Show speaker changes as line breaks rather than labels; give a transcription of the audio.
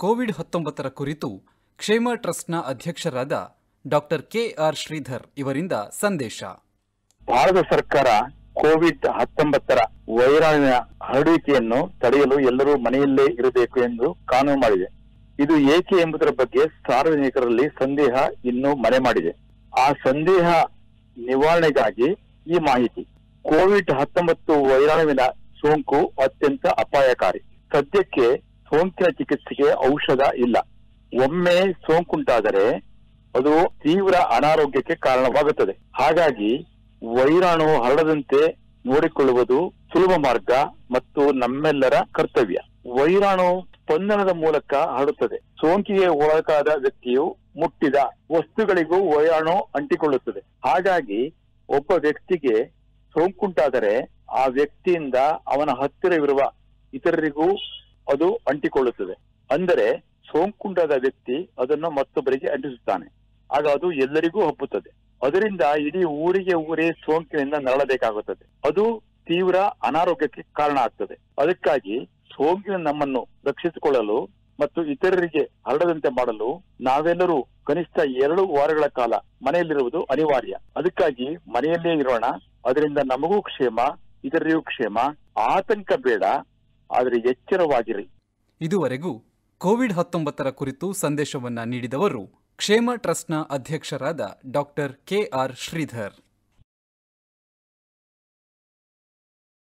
Covid ಹತ್ತೊಂಬತ್ತರ ಕುರಿತು ಕ್ಷೇಮ ಟ್ರಸ್ಟ್ನ ಅಧ್ಯಕ್ಷರಾದ ಡಾಕ್ಟರ್ ಕೆಆರ್ ಶ್ರೀಧರ್ ಇವರಿಂದ ಸಂದೇಶ
ಭಾರತ ಸರ್ಕಾರ ಕೋವಿಡ್ ಹತ್ತೊಂಬತ್ತರ ವೈರಾಣಿನ ಹರಡುವಿಕೆಯನ್ನು ತಡೆಯಲು ಎಲ್ಲರೂ ಮನೆಯಲ್ಲೇ ಇರಬೇಕು ಎಂದು ಕಾನೂನು ಮಾಡಿದೆ ಇದು ಏಕೆ ಎಂಬುದರ ಬಗ್ಗೆ ಸಾರ್ವಜನಿಕರಲ್ಲಿ ಸಂದೇಹ ಇನ್ನೂ ಮನೆ ಮಾಡಿದೆ ಆ ಸಂದೇಹ ನಿವಾರಣೆಗಾಗಿ ಈ ಮಾಹಿತಿ ಕೋವಿಡ್ ಹತ್ತೊಂಬತ್ತು ವೈರಾಣುವಿನ ಸೋಂಕು ಅತ್ಯಂತ ಅಪಾಯಕಾರಿ ಸದ್ಯಕ್ಕೆ ಸೋಂಕಿನ ಚಿಕಿತ್ಸೆಗೆ ಔಷಧ ಇಲ್ಲ ಒಮ್ಮೆ ಸೋಂಕುಂಟಾದರೆ ಅದು ತೀವ್ರ ಅನಾರೋಗ್ಯಕ್ಕೆ ಕಾರಣವಾಗುತ್ತದೆ ಹಾಗಾಗಿ ವೈರಾಣು ಹರಡದಂತೆ ನೋಡಿಕೊಳ್ಳುವುದು ಸುಲಭ ಮಾರ್ಗ ಮತ್ತು ನಮ್ಮೆಲ್ಲರ ಕರ್ತವ್ಯ ವೈರಾಣು ಸ್ಪಂದನದ ಮೂಲಕ ಹರಡುತ್ತದೆ ಸೋಂಕಿಗೆ ಒಳಗಾದ ವ್ಯಕ್ತಿಯು ಮುಟ್ಟಿದ ವಸ್ತುಗಳಿಗೂ ವೈರಾಣು ಅಂಟಿಕೊಳ್ಳುತ್ತದೆ ಹಾಗಾಗಿ ಒಬ್ಬ ವ್ಯಕ್ತಿಗೆ ಸೋಂಕುಂಟಾದರೆ ಆ ವ್ಯಕ್ತಿಯಿಂದ ಅವನ ಹತ್ತಿರವಿರುವ ಇತರರಿಗೂ ಅದು ಅಂಟಿಕೊಳ್ಳುತ್ತದೆ ಅಂದರೆ ಸೋಂಕುಂಟಾದ ವ್ಯಕ್ತಿ ಅದನ್ನು ಮತ್ತೊಬ್ಬರಿಗೆ ಅಂಟಿಸುತ್ತಾನೆ ಆಗ ಅದು ಎಲ್ಲರಿಗೂ ಹಬ್ಬುತ್ತದೆ ಅದರಿಂದ ಇಡೀ ಊರಿಗೆ ಊರೇ ಸೋಂಕಿನಿಂದ ನರಳಬೇಕಾಗುತ್ತದೆ ಅದು ತೀವ್ರ ಅನಾರೋಗ್ಯಕ್ಕೆ ಕಾರಣ ಆಗ್ತದೆ ಅದಕ್ಕಾಗಿ ಸೋಂಕಿನ ನಮ್ಮನ್ನು ರಕ್ಷಿಸಿಕೊಳ್ಳಲು ಮತ್ತು ಇತರರಿಗೆ ಹರಡದಂತೆ ಮಾಡಲು ನಾವೆಲ್ಲರೂ ಕನಿಷ್ಠ ಎರಡು ವಾರಗಳ ಕಾಲ ಮನೆಯಲ್ಲಿರುವುದು ಅನಿವಾರ್ಯ ಅದಕ್ಕಾಗಿ ಮನೆಯಲ್ಲೇ ಇರೋಣ ಅದರಿಂದ ನಮಗೂ ಕ್ಷೇಮ ಇತರರಿಗೂ ಕ್ಷೇಮ ಆತಂಕ ಬೇಡ ಆದರೆ ಎಚ್ಚರವಾಗಿರಿ
ಇದುವರೆಗೂ ಕೋವಿಡ್ ಹತ್ತೊಂಬತ್ತರ ಕುರಿತು ಸಂದೇಶವನ್ನ ನೀಡಿದವರು ಕ್ಷೇಮ ಟ್ರಸ್ಟ್ನ ಅಧ್ಯಕ್ಷರಾದ ಡಾಕ್ಟರ್ ಕೆಆರ್ ಶ್ರೀಧರ್